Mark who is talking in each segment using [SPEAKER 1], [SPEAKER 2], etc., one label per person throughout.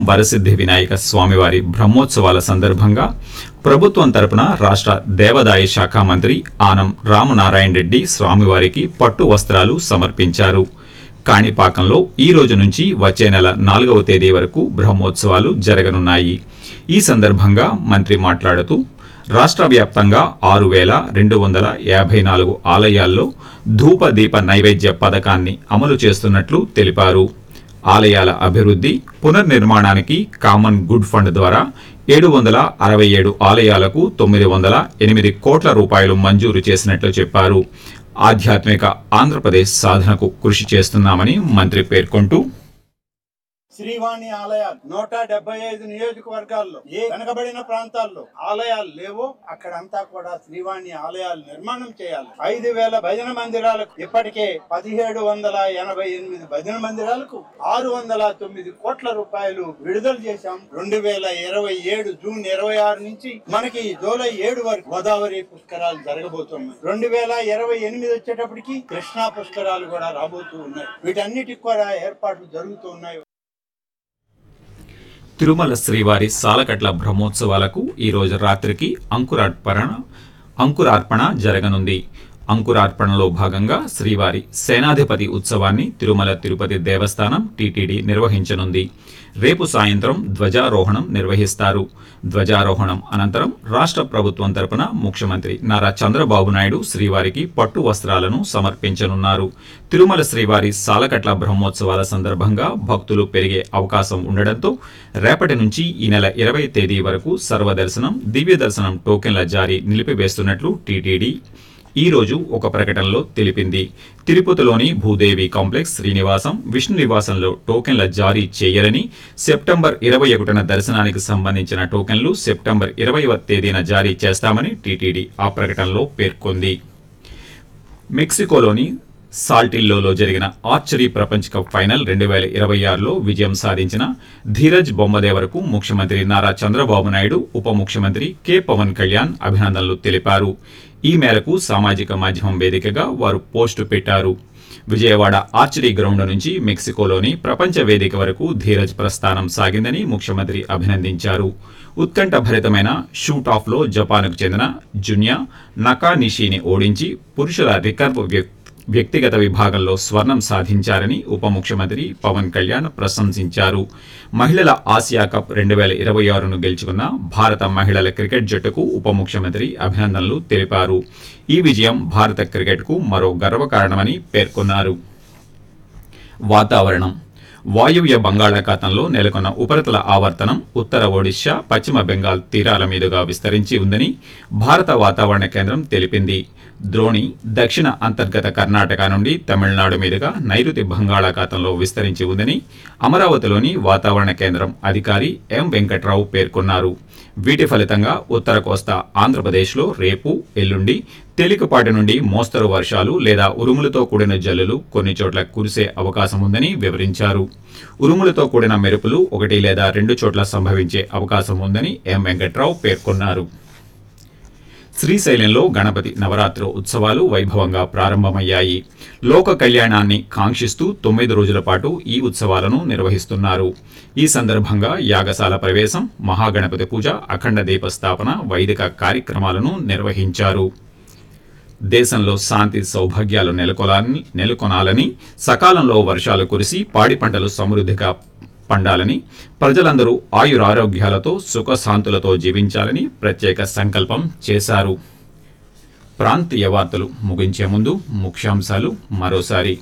[SPEAKER 1] వరసిద్ధి వినాయక స్వామివారి బ్రహ్మోత్సవాల సందర్భంగా ప్రభుత్వం తరపున రాష్ట్ర దేవాదాయ శాఖ మంత్రి ఆనం రామనారాయణ రెడ్డి స్వామివారికి పట్టు వస్త్రాలు సమర్పించారు కాణిపాకంలో ఈ రోజు నుంచి వచ్చే నెల నాలుగవ తేదీ వరకు బ్రహ్మోత్సవాలు జరగనున్నాయి ఈ సందర్భంగా మంత్రి మాట్లాడుతూ రాష్ట్ర వ్యాప్తంగా ఆరు వేల రెండు వందల యాభై నాలుగు ఆలయాల్లో ధూప దీప నైవేద్య పథకాన్ని అమలు చేస్తున్నట్లు తెలిపారు ఆలయాల అభివృద్ధి పునర్నిర్మాణానికి కామన్ గుడ్ ఫండ్ ద్వారా ఏడు వందల అరవై ఏడు ఆలయాలకు తొమ్మిది వందల ఎనిమిది కోట్ల రూపాయలు మంజూరు చేసినట్లు చెప్పారు ఆధ్యాత్మిక ఆంధ్రప్రదేశ్ సాధనకు కృషి చేస్తున్నామని మంత్రి పేర్కొంటూ
[SPEAKER 2] శ్రీవాణి ఆలయాలు నూట డెబ్బై ఐదు నియోజకవర్గాల్లో ఏ వెనకబడిన ప్రాంతాల్లో ఆలయాలు లేవో అక్కడంతా కూడా శ్రీవాణి ఆలయాలు నిర్మాణం చేయాలి ఐదు వేల భజన మందిరాలకు ఇప్పటికే పదిహేడు వందల ఎనభై ఎనిమిది భజన మందిరాలకు ఆరు వందల తొమ్మిది కోట్ల రూపాయలు విడుదల చేశాం రెండు వేల ఇరవై ఏడు జూన్ ఇరవై ఆరు నుంచి మనకి జూలై ఏడు వరకు గోదావరి పుష్కరాలు జరగబోతున్నాయి రెండు వేల ఇరవై ఎనిమిది వచ్చేటప్పటికి కృష్ణా పుష్కరాలు కూడా రాబోతూ ఉన్నాయి వీటన్నిటికి కూడా ఏర్పాట్లు జరుగుతూ ఉన్నాయి
[SPEAKER 1] తిరుమల శ్రీవారి సాలకట్ల బ్రహ్మోత్సవాలకు ఈ రోజు రాత్రికి అంకురార్పణ అంకురార్పణ జరగనుంది అంకురార్పణలో భాగంగా శ్రీవారి సేనాధిపతి ఉత్సవాన్ని తిరుమల తిరుపతి దేవస్థానం టీటీడీ నిర్వహించనుంది రేపు సాయంత్రం ధ్వజారోహణం నిర్వహిస్తారు ధ్వజారోహణం అనంతరం రాష్ట్ర ప్రభుత్వం తరపున ముఖ్యమంత్రి నారా చంద్రబాబు నాయుడు శ్రీవారికి పట్టు వస్త్రాలను సమర్పించనున్నారు తిరుమల శ్రీవారి సాలకట్ల బ్రహ్మోత్సవాల సందర్భంగా భక్తులు పెరిగే అవకాశం ఉండడంతో రేపటి నుంచి ఈ నెల ఇరవై తేదీ వరకు సర్వదర్శనం దివ్య దర్శనం టోకెన్ల జారీ నిలిపివేస్తున్నట్లు టీటీడీ ఈ రోజు ఒక ప్రకటనలో తెలిపింది తిరుపతిలోని భూదేవి కాంప్లెక్స్ శ్రీనివాసం విష్ణు నివాసంలో టోకెన్ల జారీ చేయరని సెప్టెంబర్ ఇరవై ఒకటిన దర్శనానికి సంబంధించిన టోకెన్లు సెప్టెంబర్ ఇరవైవ తేదీన జారీ చేస్తామని టీటీడీ ఆ ప్రకటనలో పేర్కొంది మెక్సికోలోని సాల్టిల్లోలో జరిగిన ఆర్చరీ ప్రపంచ కప్ ఫైనల్ రెండు వేల ఇరవై ఆరులో విజయం సాధించిన ధీరజ్ బొమ్మదేవరకు ముఖ్యమంత్రి నారా చంద్రబాబు నాయుడు ఉప ముఖ్యమంత్రి కె పవన్ కళ్యాణ్ అభినందనలు తెలిపారు ఈ మేరకు సామాజిక మాధ్యమం వేదికగా వారు పోస్టు పెట్టారు విజయవాడ ఆర్చరీ గ్రౌండ్ నుంచి మెక్సికోలోని ప్రపంచ వేదిక వరకు ధీరజ్ ప్రస్థానం సాగిందని ముఖ్యమంత్రి అభినందించారు ఉత్కంఠ భరితమైన షూట్ ఆఫ్లో జపాన్కు చెందిన జున్యా నకానిషిని ఓడించి పురుషుల రికర్వ్ వ్యక్- వ్యక్తిగత విభాగంలో స్వర్ణం సాధించారని ఉప ముఖ్యమంత్రి పవన్ కళ్యాణ్ ప్రశంసించారు మహిళల ఆసియా కప్ రెండు వేల ఇరవై ఆరును గెలుచుకున్న భారత మహిళల క్రికెట్ జట్టుకు ఉప ముఖ్యమంత్రి అభినందనలు తెలిపారు ఈ విజయం భారత క్రికెట్కు మరో గర్వకారణమని పేర్కొన్నారు వాతావరణం వాయువ్య బంగాళాఖాతంలో నెలకొన్న ఉపరితల ఆవర్తనం ఉత్తర ఒడిశా పశ్చిమ బెంగాల్ తీరాల మీదుగా విస్తరించి ఉందని భారత వాతావరణ కేంద్రం తెలిపింది ద్రోణి దక్షిణ అంతర్గత కర్ణాటక నుండి తమిళనాడు మీదుగా నైరుతి బంగాళాఖాతంలో విస్తరించి ఉందని అమరావతిలోని వాతావరణ కేంద్రం అధికారి ఎం వెంకట్రావు పేర్కొన్నారు వీటి ఫలితంగా ఉత్తర కోస్తా ఆంధ్రప్రదేశ్లో రేపు ఎల్లుండి తేలికపాటి నుండి మోస్తరు వర్షాలు లేదా ఉరుములతో కూడిన జల్లులు కొన్ని చోట్ల కురిసే అవకాశం ఉందని వివరించారు ఉరుములతో కూడిన మెరుపులు ఒకటి లేదా రెండు చోట్ల సంభవించే అవకాశం ఉందని ఎం వెంకట్రావు పేర్కొన్నారు శ్రీశైలంలో గణపతి నవరాత్రి ఉత్సవాలు వైభవంగా ప్రారంభమయ్యాయి లోక కళ్యాణాన్ని కాంక్షిస్తూ తొమ్మిది రోజుల పాటు ఈ ఉత్సవాలను నిర్వహిస్తున్నారు ఈ సందర్భంగా యాగశాల ప్రవేశం మహాగణపతి పూజ అఖండ దీపస్థాపన వైదిక కార్యక్రమాలను నిర్వహించారు దేశంలో శాంతి సౌభాగ్యాలు నెలకొలాలని నెలకొనాలని సకాలంలో వర్షాలు కురిసి పాడి పంటలు సమృద్ధిగా పండాలని ప్రజలందరూ ఆయురారోగ్యాలతో సుఖశాంతులతో జీవించాలని ప్రత్యేక సంకల్పం చేశారు ప్రాంతీయ వార్తలు ముగించే ముందు ముఖ్యాంశాలు మరోసారి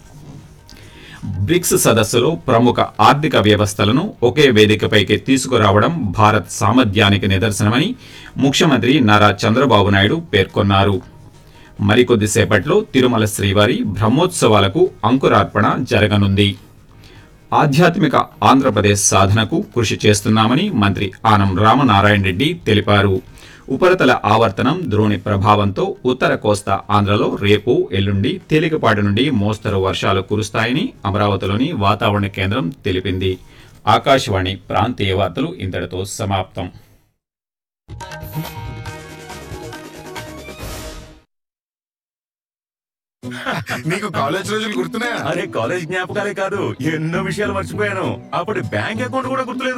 [SPEAKER 1] బ్రిక్స్ సదస్సులో ప్రముఖ ఆర్థిక వ్యవస్థలను ఒకే వేదికపైకి తీసుకురావడం భారత్ సామర్థ్యానికి నిదర్శనమని ముఖ్యమంత్రి నారా చంద్రబాబు నాయుడు పేర్కొన్నారు మరికొద్దిసేపట్లో తిరుమల శ్రీవారి బ్రహ్మోత్సవాలకు అంకురార్పణ జరగనుంది ఆధ్యాత్మిక ఆంధ్రప్రదేశ్ సాధనకు కృషి చేస్తున్నామని మంత్రి ఆనం రామనారాయణ రెడ్డి తెలిపారు ఉపరితల ఆవర్తనం ద్రోణి ప్రభావంతో ఉత్తర కోస్తా ఆంధ్రలో రేపు ఎల్లుండి తేలికపాటి నుండి మోస్తరు వర్షాలు కురుస్తాయని అమరావతిలోని వాతావరణ కేంద్రం తెలిపింది ఆకాశవాణి ప్రాంతీయ వార్తలు ఇంతటితో సమాప్తం
[SPEAKER 3] నీకు కాలేజ్ రోజులు గుర్తున్నాయా
[SPEAKER 4] అరే కాలేజ్ జ్ఞాపకాలే కాదు ఎన్నో విషయాలు మర్చిపోయాను అప్పుడు బ్యాంక్ అకౌంట్ కూడా గుర్తులేదు